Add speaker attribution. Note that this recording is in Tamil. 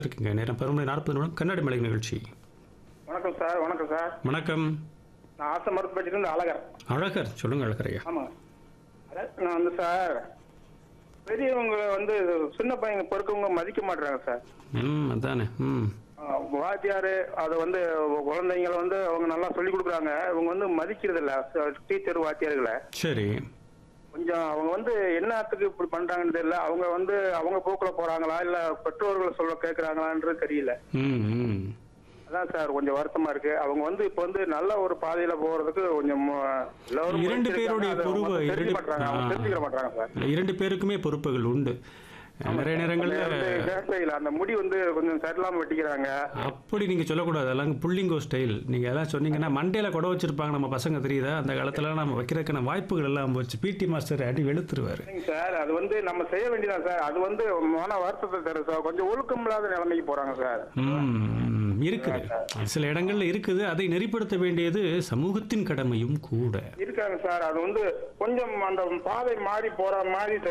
Speaker 1: இருக்குங்க நேரம் பதினொன்று நாற்பது நிமிடம் கண்ணாடி மலை நிகழ்ச்சி
Speaker 2: வணக்கம் சார் வணக்கம் சார்
Speaker 1: வணக்கம்
Speaker 2: நான் ஆசை மருத்துவப்பட்டியிலிருந்து அழகர்
Speaker 1: அழகர் சொல்லுங்க அழகரையா
Speaker 2: ஆமாங்க அதாவது நான் வந்து சார் பெரியவங்க வந்து சின்ன பையங்க பொறுக்கவங்க மதிக்க மாட்டுறாங்க சார்
Speaker 1: ம் அதானே ம்
Speaker 2: ஆஹ் வாத்தியார் அதை வந்து குழந்தைங்களை வந்து அவங்க நல்லா சொல்லி கொடுக்குறாங்க இவங்க வந்து மதிக்கிறது இல்ல டீச்சர் வாத்தியார்களை
Speaker 1: சரி
Speaker 2: கொஞ்சம் அவங்க வந்து என்னத்துக்கு இப்படி பண்றாங்கன்னு தெரியல அவங்க வந்து அவங்க போக்குல போறாங்களா இல்ல பெற்றோர்களை சொல்ல கேட்கறாங்களான்றது தெரியல
Speaker 1: ம் ம்
Speaker 2: அதான் சார் கொஞ்சம் வருத்தமா இருக்கு அவங்க வந்து இப்ப வந்து நல்ல ஒரு பாதையில போறதுக்கு கொஞ்சம் அஹ், எல்லாரும்
Speaker 1: இரண்டு
Speaker 2: முயற்சி
Speaker 1: பேருடைய
Speaker 2: இருக்காங்க. அதை
Speaker 1: பொறுப்பு,
Speaker 2: அவங்க தெரிஞ்சுக்க
Speaker 1: இரண்டு-
Speaker 2: மாட்றாங்க. அவங்க
Speaker 1: ஆ.
Speaker 2: தெரிஞ்சுக்க மாட்டாங்க சார்
Speaker 1: இல்ல, இரண்டு பேருக்குமே பொறுப்புகள் உண்டு நிறைய நேரங்களில்
Speaker 2: ஹேர் ஸ்டைல் அந்த முடி வந்து கொஞ்சம் சரியில்லாம வெட்டிக்கிறாங்க
Speaker 1: அப்படி நீங்கள் சொல்லக்கூடாது அதெல்லாம் புள்ளிங்கோ ஸ்டைல் நீங்கள் எல்லாம் சொன்னீங்கன்னா மண்டையில் கொடை வச்சிருப்பாங்க நம்ம பசங்க தெரியுதா அந்த காலத்துல நம்ம வைக்கிறதுக்கான வாய்ப்புகள் எல்லாம் வச்சு பிடி மாஸ்டர் அடி வெளுத்துருவார்
Speaker 2: இல்லைங்க சார் அது வந்து நம்ம செய்ய வேண்டியதான் சார் அது வந்து மன வருத்தத்தை தரும் சார் கொஞ்சம் ஒழுக்கம் இல்லாத நிலைமைக்கு போறாங்க சார்
Speaker 1: ம் இருக்குது சில இடங்கள்ல இருக்குது அதை நெறிப்படுத்த வேண்டியது சமூகத்தின் கடமையும் கூட
Speaker 2: இருக்காங்க சார் அது வந்து கொஞ்சம் அந்த பாதை மாறி போற மாதிரி